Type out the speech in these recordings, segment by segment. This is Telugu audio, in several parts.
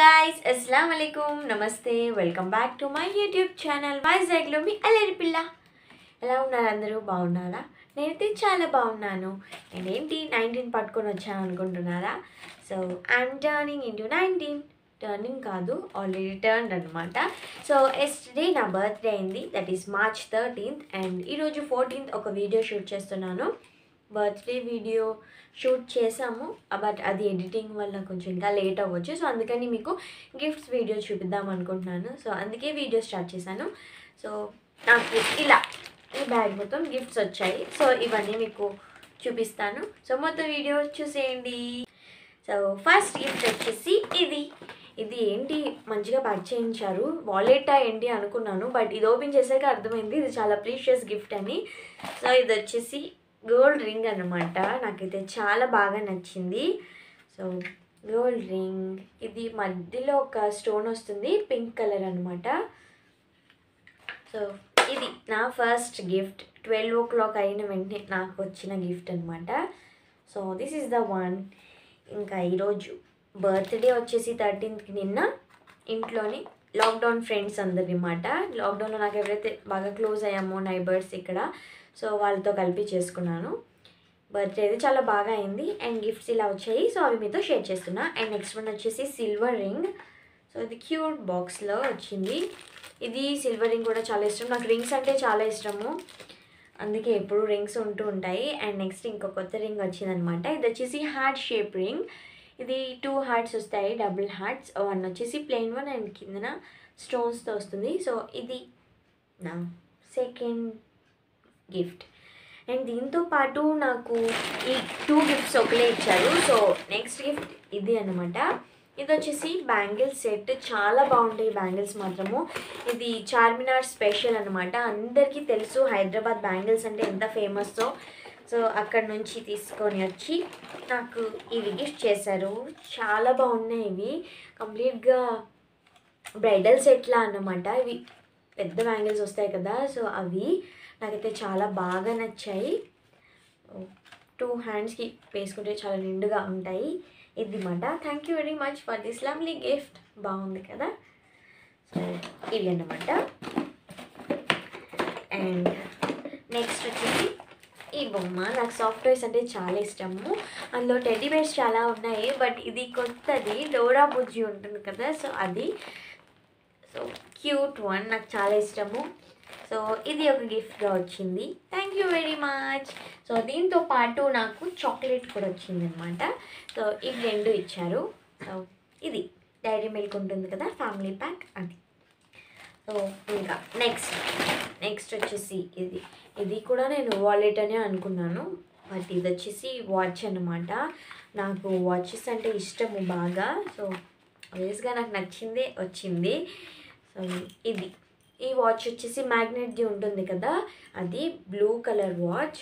గాయ్స్ అస్సలం అయికం నమస్తే welcome back to my YouTube channel వైజాగ్లో మీ అల్లరి పిల్ల ఎలా ఉన్నారు అందరూ బాగున్నారా నేనైతే చాలా బాగున్నాను నేనేంటి నైన్టీన్ పట్టుకొని వచ్చాను అనుకుంటున్నారా so I'm turning into nineteen turning కాదు ఆల్రెడీ టర్న్ అనమాట సో ఎస్టర్డే నా బర్త్డే అయింది that is March thirteenth and ఈరోజు ఫోర్టీన్త్ ఒక వీడియో షూట్ చేస్తున్నాను బర్త్డే వీడియో షూట్ చేసాము బట్ అది ఎడిటింగ్ వల్ల కొంచెం ఇంకా లేట్ అవ్వచ్చు సో అందుకని మీకు గిఫ్ట్స్ వీడియో చూపిద్దాం అనుకుంటున్నాను సో అందుకే వీడియో స్టార్ట్ చేశాను సో నాకు ఇలా ఈ బ్యాగ్ మొత్తం గిఫ్ట్స్ వచ్చాయి సో ఇవన్నీ మీకు చూపిస్తాను సో మొత్తం వీడియో చూసేయండి సో ఫస్ట్ గిఫ్ట్ వచ్చేసి ఇది ఇది ఏంటి మంచిగా ప్యాక్ చేయించారు వాలెటా ఏంటి అనుకున్నాను బట్ ఇది ఓపెన్ చేశాక అర్థమైంది ఇది చాలా ప్రీషియస్ గిఫ్ట్ అని సో ఇది వచ్చేసి గోల్డ్ రింగ్ అనమాట నాకైతే చాలా బాగా నచ్చింది సో గోల్డ్ రింగ్ ఇది మధ్యలో ఒక స్టోన్ వస్తుంది పింక్ కలర్ అనమాట సో ఇది నా first gift twelve o'clock అయిన వెంటనే నాకు వచ్చిన గిఫ్ట్ అనమాట so this is the one ఇంకా ఈరోజు బర్త్డే వచ్చేసి థర్టీన్త్కి నిన్న ఇంట్లోని లాక్డౌన్ ఫ్రెండ్స్ అందరి మాట లాక్డౌన్లో నాకు ఎవరైతే బాగా క్లోజ్ అయ్యామో నైబర్స్ ఇక్కడ సో వాళ్ళతో కలిపి చేసుకున్నాను బర్త్డే అయితే చాలా బాగా అయింది అండ్ గిఫ్ట్స్ ఇలా వచ్చాయి సో అవి మీతో షేర్ చేస్తున్నా అండ్ నెక్స్ట్ వన్ వచ్చేసి సిల్వర్ రింగ్ సో ఇది క్యూట్ బాక్స్లో వచ్చింది ఇది సిల్వర్ రింగ్ కూడా చాలా ఇష్టం నాకు రింగ్స్ అంటే చాలా ఇష్టము అందుకే ఎప్పుడు రింగ్స్ ఉంటూ ఉంటాయి అండ్ నెక్స్ట్ ఇంకో కొత్త రింగ్ వచ్చిందనమాట ఇది వచ్చేసి హార్ట్ షేప్ రింగ్ ఇది టూ హార్ట్స్ వస్తాయి డబుల్ హార్ట్స్ వన్ వచ్చేసి ప్లెయిన్ వన్ అండ్ కిందన స్టోన్స్తో వస్తుంది సో ఇది నా సెకండ్ గిఫ్ట్ అండ్ దీంతో పాటు నాకు ఈ టూ గిఫ్ట్స్ ఒకలే ఇచ్చారు సో నెక్స్ట్ గిఫ్ట్ ఇది అనమాట ఇది వచ్చేసి బ్యాంగిల్స్ సెట్ చాలా బాగుంటాయి బ్యాంగిల్స్ మాత్రము ఇది చార్మినార్ స్పెషల్ అనమాట అందరికీ తెలుసు హైదరాబాద్ బ్యాంగిల్స్ అంటే ఎంత ఫేమస్తో సో అక్కడ నుంచి తీసుకొని వచ్చి నాకు ఇవి గిఫ్ట్ చేశారు చాలా బాగున్నాయి ఇవి కంప్లీట్గా బ్రైడల్ సెట్లా అన్నమాట ఇవి పెద్ద బ్యాంగిల్స్ వస్తాయి కదా సో అవి నాకైతే చాలా బాగా నచ్చాయి టూ హ్యాండ్స్కి వేసుకుంటే చాలా నిండుగా ఉంటాయి ఇది మాట thank you very much for this lovely gift బాగుంది కదా సో ఇవి అన్నమాట అండ్ నెక్స్ట్ వచ్చేసి ఈ బొమ్మ నాకు సాఫ్ట్ టాయ్స్ అంటే చాలా ఇష్టము అందులో టెడ్డీ బేర్స్ చాలా ఉన్నాయి బట్ ఇది కొత్తది డోరా బుజ్జి ఉంటుంది కదా సో అది సో క్యూట్ వన్ నాకు చాలా ఇష్టము సో ఇది ఒక గిఫ్ట్గా వచ్చింది thank you very much so దీంతో పాటు నాకు చాక్లెట్ కూడా వచ్చింది అనమాట సో ఇవి రెండు ఇచ్చారు సో ఇది డైరీ మిల్క్ ఉంటుంది కదా ఫ్యామిలీ ప్యాక్ అది సో ఇంకా నెక్స్ట్ నెక్స్ట్ వచ్చేసి ఇది ఇది కూడా నేను వాలెట్ అనే అనుకున్నాను బట్ ఇది వచ్చేసి వాచ్ అనమాట నాకు వాచెస్ అంటే ఇష్టము బాగా సో ఆబ్వియస్గా నాకు నచ్చిందే వచ్చింది సో ఇది ఈ వాచ్ వచ్చేసి మ్యాగ్నెట్ది ఉంటుంది కదా అది బ్లూ కలర్ వాచ్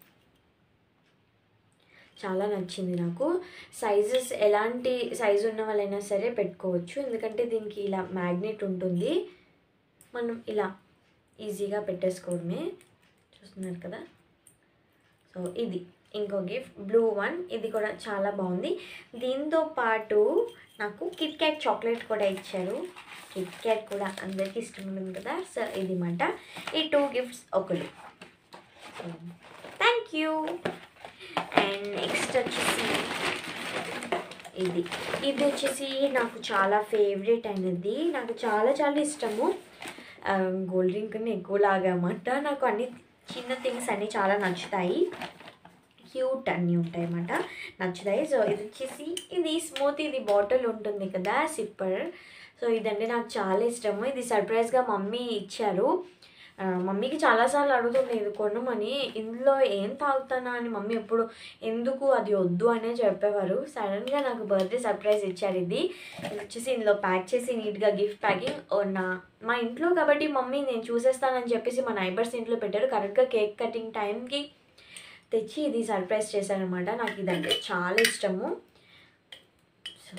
చాలా నచ్చింది నాకు సైజెస్ ఎలాంటి సైజు ఉన్న వాళ్ళైనా సరే పెట్టుకోవచ్చు ఎందుకంటే దీనికి ఇలా మ్యాగ్నెట్ ఉంటుంది మనం ఇలా ఈజీగా పెట్టేసుకోవడమే చూస్తున్నారు కదా సో ఇది ఇంకో గిఫ్ట్ బ్లూ వన్ ఇది కూడా చాలా బాగుంది దీంతో పాటు నాకు కిట్ క్యాట్ చాక్లెట్ కూడా ఇచ్చారు కిట్ క్యాట్ కూడా అందరికీ ఇష్టం ఉంటుంది కదా సో ఇది మాట ఈ టూ గిఫ్ట్స్ ఒకరు so thank you and next వచ్చేసి ఇది ఇది వచ్చేసి నాకు చాలా ఫేవరెట్ అయినది నాకు చాలా చాలా ఇష్టము గోల్డ్ రింగ్ కన్నా ఎక్కువ లాగామాట నాకు అన్ని చిన్న థింగ్స్ అన్నీ చాలా నచ్చుతాయి క్యూట్ అన్నీ ఉంటాయి అన్నమాట నచ్చుతాయి సో ఇది వచ్చేసి ఇది స్మూత్ ఇది బాటిల్ ఉంటుంది కదా సిప్పర్ సో ఇదంటే నాకు చాలా ఇష్టము ఇది సర్ప్రైజ్గా మమ్మీ ఇచ్చారు ఆ, మమ్మీకి చాలాసార్లు అడుగుతుంది ఇది కొనమని ఇందులో ఏం తాగుతానా అని మమ్మీ ఎప్పుడు ఎందుకు అది వద్దు అనే చెప్పేవారు సడన్గా నాకు బర్త్డే సర్ప్రైజ్ ఇచ్చారు ఇది ఇది వచ్చేసి ఇందులో ప్యాక్ చేసి నీట్గా గిఫ్ట్ ప్యాకింగ్ నా మా ఇంట్లో కాబట్టి మమ్మీ నేను చూసేస్తానని చెప్పేసి మా నైబర్స్ ఇంట్లో పెట్టారు కరెక్ట్గా కేక్ కటింగ్ టైంకి తెచ్చి ఇది సర్ప్రైజ్ చేశారనమాట నాకు ఇదంటే చాలా ఇష్టము సో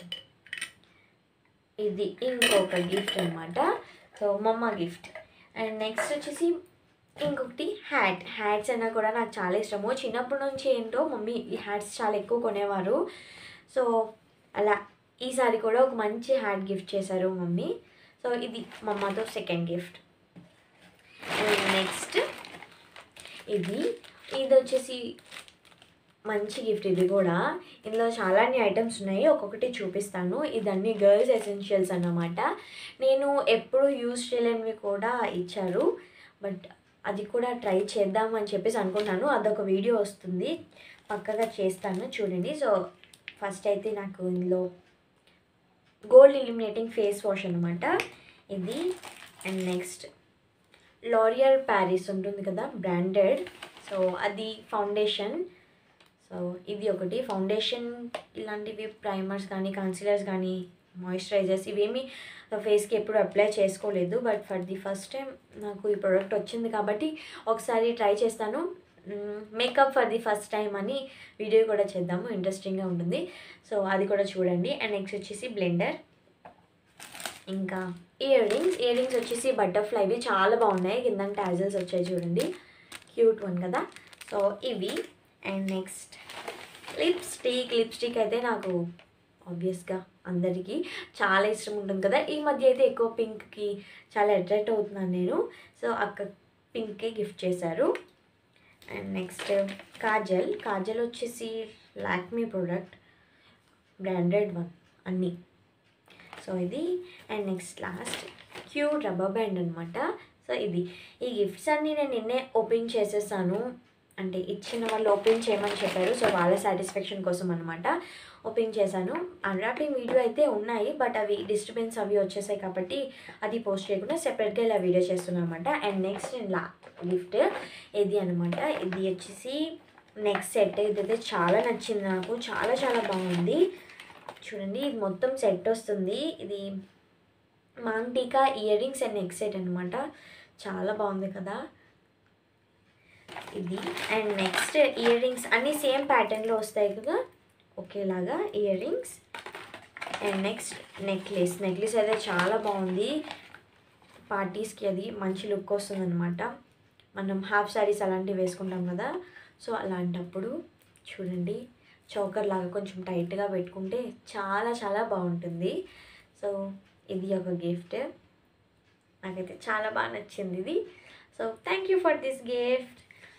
ఇది ఇంకొక గిఫ్ట్ అనమాట సో మమ్మ గిఫ్ట్ అండ్ నెక్స్ట్ వచ్చేసి ఇంకొకటి హ్యాట్ హ్యాట్స్ అన్నా కూడా నాకు చాలా ఇష్టము చిన్నప్పటి నుంచి ఏంటో మమ్మీ ఈ హ్యాట్స్ చాలా ఎక్కువ కొనేవారు సో అలా ఈసారి కూడా ఒక మంచి హ్యాట్ గిఫ్ట్ చేశారు మమ్మీ సో ఇది మా అమ్మతో సెకండ్ గిఫ్ట్ అండ్ నెక్స్ట్ ఇది ఇది వచ్చేసి మంచి గిఫ్ట్ ఇది కూడా ఇందులో చాలా ఐటమ్స్ ఉన్నాయి ఒక్కొక్కటి చూపిస్తాను ఇదన్నీ గర్ల్స్ ఎసెన్షియల్స్ అన్నమాట నేను ఎప్పుడు యూజ్ చేయలేనివి కూడా ఇచ్చారు బట్ అది కూడా ట్రై చేద్దామని చెప్పేసి అనుకుంటున్నాను అదొక వీడియో వస్తుంది పక్కగా చేస్తాను చూడండి సో ఫస్ట్ అయితే నాకు ఇందులో గోల్డ్ ఇలిమినేటింగ్ ఫేస్ వాష్ అనమాట ఇది అండ్ నెక్స్ట్ లారియల్ ప్యారిస్ ఉంటుంది కదా బ్రాండెడ్ సో అది ఫౌండేషన్ సో ఇది ఒకటి ఫౌండేషన్ ఇలాంటివి ప్రైమర్స్ కానీ కన్సీలర్స్ కానీ మాయిశ్చరైజర్స్ ఇవేమి ఫేస్కి ఎప్పుడు అప్లై చేసుకోలేదు but for the first time నాకు ఈ ప్రోడక్ట్ వచ్చింది కాబట్టి ఒకసారి ట్రై చేస్తాను makeup for the first time అని వీడియో కూడా చేద్దాము ఇంట్రెస్టింగ్గా ఉంటుంది సో అది కూడా చూడండి అండ్ నెక్స్ట్ వచ్చేసి బ్లెండర్ ఇంకా ఇయర్ రింగ్స్ ఇయర్ రింగ్స్ వచ్చేసి బటర్ఫ్లైవి చాలా బాగున్నాయి కింద టాజల్స్ వచ్చాయి చూడండి క్యూట్ వన్ కదా సో ఇవి అండ్ నెక్స్ట్ లిప్స్టిక్ లిప్స్టిక్ అయితే నాకు ఆబ్వియస్గా అందరికీ చాలా ఇష్టం ఉంటుంది కదా ఈ మధ్య అయితే ఎక్కువ పింక్కి చాలా అట్రాక్ట్ అవుతున్నాను నేను సో అక్క పింక్కే గిఫ్ట్ చేశారు అండ్ నెక్స్ట్ కాజల్ కాజల్ వచ్చేసి లాక్మీ ప్రోడక్ట్ బ్రాండెడ్ వన్ అన్నీ సో ఇది and next last cute rubber band అనమాట సో ఇది ఈ గిఫ్ట్స్ అన్నీ నేను నిన్నే ఓపెన్ చేసేసాను అంటే ఇచ్చిన వాళ్ళు ఓపెన్ చేయమని చెప్పారు సో వాళ్ళ సాటిస్ఫాక్షన్ కోసం అనమాట ఓపెన్ చేశాను అన్రాపింగ్ వీడియో అయితే ఉన్నాయి బట్ అవి డిస్టర్బెన్స్ అవి వచ్చేసాయి కాబట్టి అది పోస్ట్ చేయకుండా సెపరేట్గా ఇలా వీడియో చేస్తున్నాను అనమాట అండ్ నెక్స్ట్ నేను లా గిఫ్ట్ ఇది అనమాట ఇది వచ్చేసి నెక్స్ట్ సెట్ ఇదైతే చాలా నచ్చింది నాకు చాలా చాలా బాగుంది చూడండి ఇది మొత్తం సెట్ వస్తుంది ఇది మాంగ్టీకా earrings and neck set అనమాట చాలా బాగుంది కదా ఇది అండ్ నెక్స్ట్ ఇయర్ రింగ్స్ అన్నీ సేమ్ ప్యాటర్న్లో వస్తాయి కదా ఒకేలాగా earrings and next necklace necklace అయితే చాలా బాగుంది పార్టీస్కి అది మంచి లుక్ వస్తుంది అనమాట మనం హాఫ్ శారీస్ అలాంటివి వేసుకుంటాం కదా సో అలాంటప్పుడు చూడండి చౌకర్ లాగా కొంచెం టైట్గా పెట్టుకుంటే చాలా చాలా బాగుంటుంది సో ఇది ఒక గిఫ్ట్ నాకైతే చాలా బాగా నచ్చింది ఇది so thank you for this gift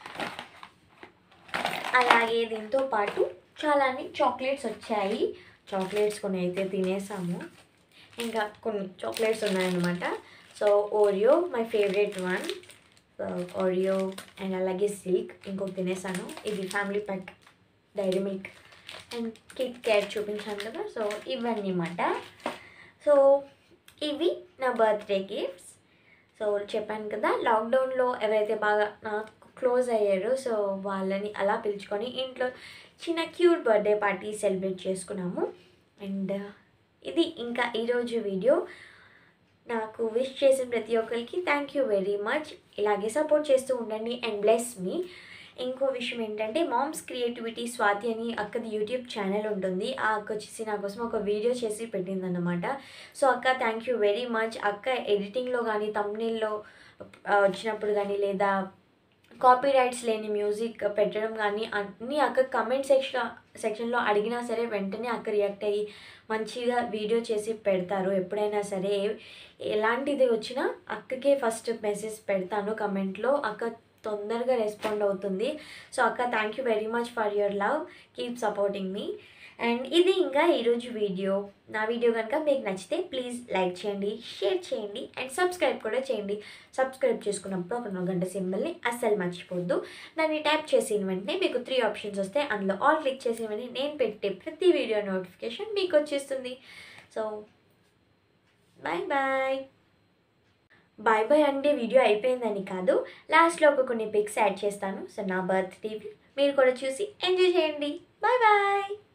అలాగే దీంతో పాటు చాలా చాక్లెట్స్ వచ్చాయి చాక్లెట్స్ కొన్ని అయితే తినేసాము ఇంకా కొన్ని చాక్లెట్స్ ఉన్నాయన్నమాట so Oreo my favourite one Oreo and అలాగే సిల్క్ ఇంకొక తినేసాను ఇది family pack Dairy Milk and Kit Kat చూపించాను కదా సో ఇవన్నీ అన్నమాట సో ఇవి నా బర్త్డే గిఫ్ట్స్ సో చెప్పాను కదా లాక్డౌన్లో ఎవరైతే బాగా నాకు క్లోజ్ అయ్యారో సో వాళ్ళని అలా పిలుచుకొని ఇంట్లో చిన్న క్యూట్ బర్త్డే పార్టీ సెలబ్రేట్ చేసుకున్నాము అండ్ ఇది ఇంకా ఈరోజు వీడియో నాకు విష్ చేసిన ప్రతి ఒక్కరికి థ్యాంక్ యూ వెరీ మచ్ ఇలాగే సపోర్ట్ చేస్తూ ఉండండి అండ్ బ్లెస్ మీ ఇంకో విషయం ఏంటంటే మామ్స్ క్రియేటివిటీ స్వాతి అని అక్కది యూట్యూబ్ ఛానల్ ఉంటుంది ఆ అక్క వచ్చేసి నా కోసం ఒక వీడియో చేసి పెట్టిందన్నమాట సో అక్క థ్యాంక్ యూ వెరీ మచ్ అక్క ఎడిటింగ్లో కానీ తమ్నేల్లో వచ్చినప్పుడు కానీ లేదా కాపీ రైట్స్ లేని మ్యూజిక్ పెట్టడం కానీ అన్నీ అక్క కమెంట్ సెక్షన్ సెక్షన్లో అడిగినా సరే వెంటనే అక్క రియాక్ట్ అయ్యి మంచిగా వీడియో చేసి పెడతారు ఎప్పుడైనా సరే ఎలాంటిది వచ్చినా అక్కకే ఫస్ట్ మెసేజ్ పెడతాను కమెంట్లో అక్క తొందరగా రెస్పాండ్ అవుతుంది సో అక్క thank you very much for your love keep supporting మీ అండ్ ఇది ఇంకా ఈరోజు వీడియో నా వీడియో కనుక మీకు నచ్చితే ప్లీజ్ లైక్ చేయండి షేర్ చేయండి అండ్ సబ్స్క్రైబ్ కూడా చేయండి సబ్స్క్రైబ్ చేసుకున్నప్పుడు ఒక గంట సింబల్ని అస్సలు మర్చిపోద్దు దాన్ని ట్యాప్ చేసిన వెంటనే మీకు త్రీ ఆప్షన్స్ వస్తాయి అందులో ఆల్ క్లిక్ చేసిన వెంటనే నేను పెట్టే ప్రతి వీడియో నోటిఫికేషన్ మీకు వచ్చేస్తుంది so bye bye bye bye అంటే వీడియో అయిపోయిందని కాదు లాస్ట్లో ఒక కొన్ని పిక్స్ యాడ్ చేస్తాను సో నా బర్త్డే మీరు కూడా చూసి ఎంజాయ్ చేయండి బాయ్ బాయ్